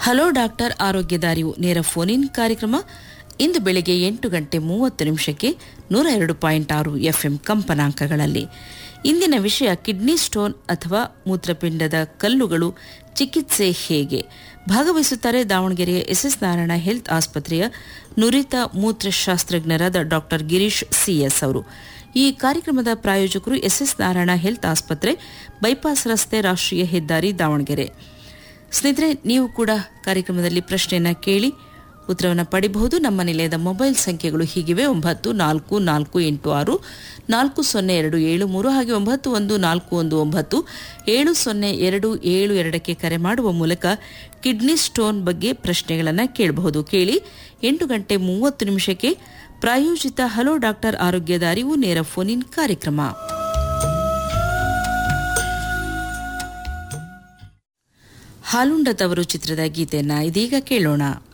hello doctor ಆರೋಗ್ಯದ ಅರಿವು ನೇರ ಫೋನ್ ಇನ್ ಕಾರ್ಯಕ್ರಮ ಇಂದು ಬೆಳಗ್ಗೆ ಎಂಟು ಗಂಟೆ ಮೂವತ್ತು ನಿಮಿಷಕ್ಕೆ ನೂರ ಎರಡು ಪಾಯಿಂಟ್ ಆರು ಎಫ್ಎಂ ಕಂಪನಾಂಕಗಳಲ್ಲಿ ಇಂದಿನ ವಿಷಯ ಕಿಡ್ನಿ ಸ್ಟೋನ್ ಅಥವಾ ಮೂತ್ರಪಿಂಡದ ಕಲ್ಲುಗಳು ಚಿಕಿತ್ಸೆ ಹೇಗೆ ಭಾಗವಹಿಸುತ್ತಾರೆ ದಾವಣಗೆರೆಯ ಎಸ್ಎಸ್ ನಾರಾಯಣ ಹೆಲ್ತ್ ಆಸ್ಪತ್ರೆಯ ನುರಿತ ಮೂತ್ರಶಾಸ್ತ್ರಜ್ಞರಾದ ಡಾಕ್ಟರ್ ಗಿರೀಶ್ ಸಿಎಸ್ ಅವರು ಈ ಕಾರ್ಯಕ್ರಮದ ಪ್ರಾಯೋಜಕರು ಎಸ್ಎಸ್ ನಾರಾಯಣ ಹೆಲ್ತ್ ಆಸ್ಪತ್ರೆ ಬೈಪಾಸ್ ರಸ್ತೆ ರಾಷ್ಟ್ರೀಯ ಹೆದ್ದಾರಿ ದಾವಣಗೆರೆ ಸ್ನೇಹಿತರೆ ನೀವು ಕೂಡ ಕಾರ್ಯಕ್ರಮದಲ್ಲಿ ಪ್ರಶ್ನೆಯನ್ನ ಕೇಳಿ ಉತ್ತರವನ್ನು ಪಡಿಬಹುದು ನಮ್ಮ ನಿಲಯದ ಮೊಬೈಲ್ ಸಂಖ್ಯೆಗಳು ಹೀಗಿವೆ ಒಂಬತ್ತು ನಾಲ್ಕು ನಾಲ್ಕು ಎಂಟು ಆರು ನಾಲ್ಕು ಸೊನ್ನೆ ಎರಡು ಏಳು ಮೂರು ಹಾಗೆ ಒಂಬತ್ತು ಒಂದು ನಾಲ್ಕು ಒಂದು ಒಂಬತ್ತು ಏಳು ಸೊನ್ನೆ ಎರಡು ಏಳು ಎರಡಕ್ಕೆ ಕರೆ ಮಾಡುವ ಮೂಲಕ ಕಿಡ್ನಿ ಸ್ಟೋನ್ ಬಗ್ಗೆ ಪ್ರಶ್ನೆಗಳನ್ನು ಕೇಳಬಹುದು ಕೇಳಿ ಎಂಟು ಗಂಟೆ ಮೂವತ್ತು ನಿಮಿಷಕ್ಕೆ ಪ್ರಾಯೋಜಿತ ಹಲೋ ಡಾಕ್ಟರ್ ಆರೋಗ್ಯದ ಅರಿವು ನೇರ ಫೋನ್ ಇನ್ ಕಾರ್ಯಕ್ರಮ ಹಾಲುಂಡ ತವರು ಚಿತ್ರದ ಗೀತೆಯನ್ನ ಇದೀಗ ಕೇಳೋಣ